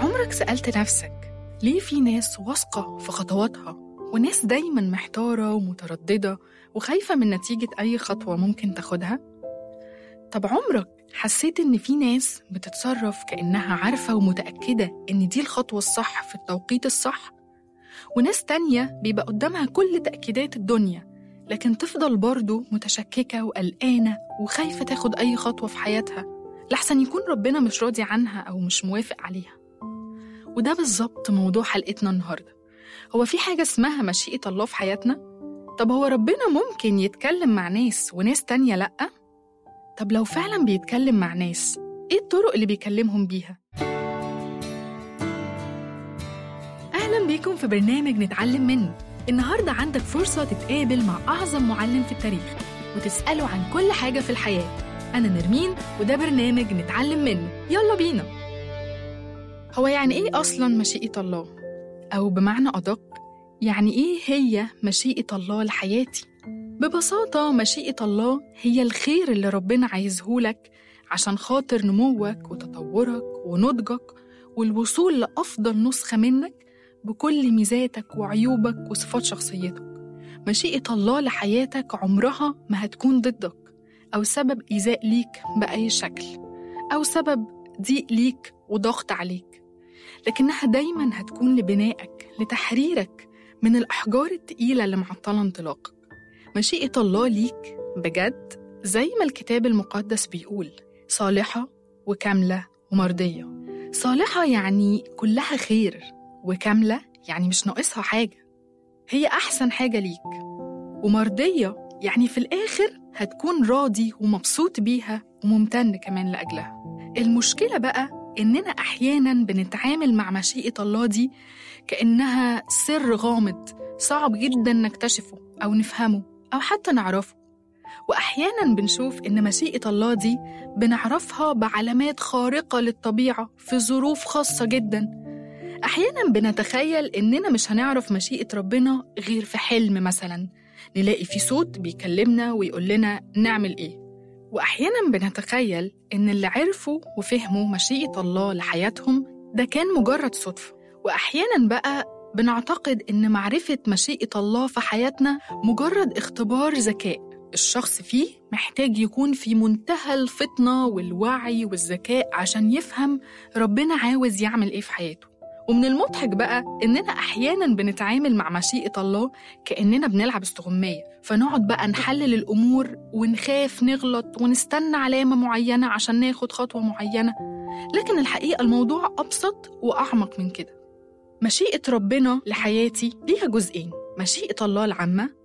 عمرك سألت نفسك ليه في ناس واثقة في خطواتها وناس دايما محتارة ومترددة وخايفة من نتيجة أي خطوة ممكن تاخدها؟ طب عمرك حسيت إن في ناس بتتصرف كأنها عارفة ومتأكدة إن دي الخطوة الصح في التوقيت الصح؟ وناس تانية بيبقى قدامها كل تأكيدات الدنيا لكن تفضل برضه متشككة وقلقانة وخايفة تاخد أي خطوة في حياتها لحسن يكون ربنا مش راضي عنها أو مش موافق عليها وده بالظبط موضوع حلقتنا النهاردة هو في حاجة اسمها مشيئة الله في حياتنا؟ طب هو ربنا ممكن يتكلم مع ناس وناس تانية لأ؟ طب لو فعلا بيتكلم مع ناس إيه الطرق اللي بيكلمهم بيها؟ أهلا بيكم في برنامج نتعلم منه النهاردة عندك فرصة تتقابل مع أعظم معلم في التاريخ وتسأله عن كل حاجة في الحياة أنا نرمين وده برنامج نتعلم منه يلا بينا هو يعني إيه أصلا مشيئة الله؟ أو بمعنى أدق يعني إيه هي مشيئة الله لحياتي؟ ببساطة مشيئة الله هي الخير اللي ربنا عايزهولك عشان خاطر نموك وتطورك ونضجك والوصول لأفضل نسخة منك بكل ميزاتك وعيوبك وصفات شخصيتك مشيئة الله لحياتك عمرها ما هتكون ضدك أو سبب إيذاء ليك بأي شكل أو سبب ضيق ليك وضغط عليك لكنها دايما هتكون لبنائك لتحريرك من الأحجار التقيلة اللي معطلة انطلاقك مشيئة الله ليك بجد زي ما الكتاب المقدس بيقول صالحة وكاملة ومرضية صالحة يعني كلها خير وكاملة يعني مش ناقصها حاجة هي أحسن حاجة ليك ومرضية يعني في الآخر هتكون راضي ومبسوط بيها وممتن كمان لأجلها المشكلة بقى إننا أحيانا بنتعامل مع مشيئة الله دي كأنها سر غامض صعب جدا نكتشفه أو نفهمه أو حتى نعرفه وأحيانا بنشوف إن مشيئة الله دي بنعرفها بعلامات خارقة للطبيعة في ظروف خاصة جدا أحيانا بنتخيل إننا مش هنعرف مشيئة ربنا غير في حلم مثلا نلاقي في صوت بيكلمنا ويقول لنا نعمل إيه وأحيانا بنتخيل إن اللي عرفوا وفهموا مشيئة الله لحياتهم ده كان مجرد صدفة وأحيانا بقى بنعتقد إن معرفة مشيئة الله في حياتنا مجرد اختبار ذكاء الشخص فيه محتاج يكون في منتهى الفطنة والوعي والذكاء عشان يفهم ربنا عاوز يعمل إيه في حياته ومن المضحك بقى إننا أحيانا بنتعامل مع مشيئة الله كأننا بنلعب استغماية فنقعد بقى نحلل الأمور ونخاف نغلط ونستنى علامة معينة عشان ناخد خطوة معينة لكن الحقيقة الموضوع أبسط وأعمق من كده مشيئة ربنا لحياتي ليها جزئين مشيئة الله العامة